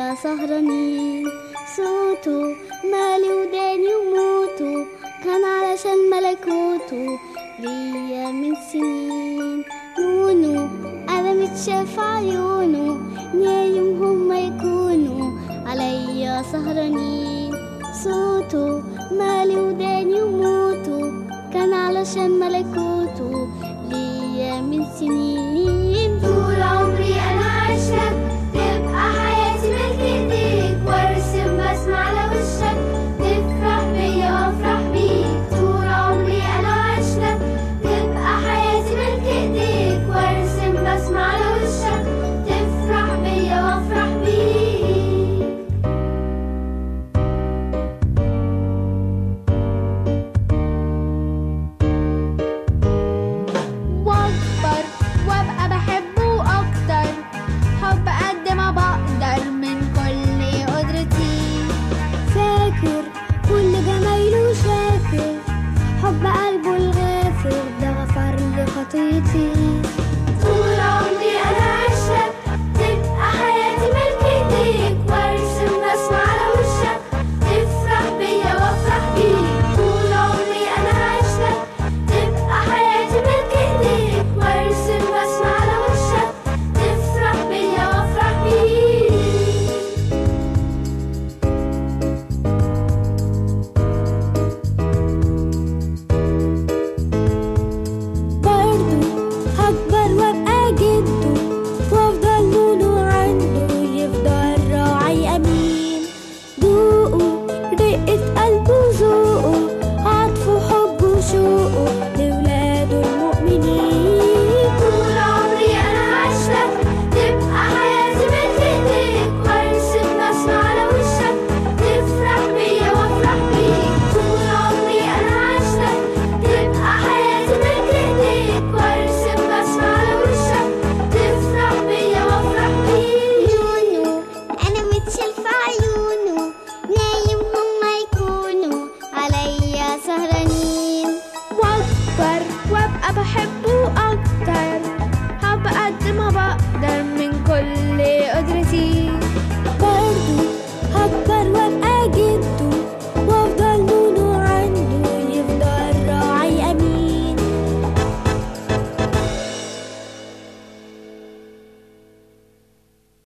عليا سهرانين صوته مالي وداني وموته كان علشان ملكوته ليا من سنين نونو أنا متشاف عيونه نايم هما يكونوا عليا سهرانين صوته مالي وداني وموته كان علشان ملكوته ليا من سنين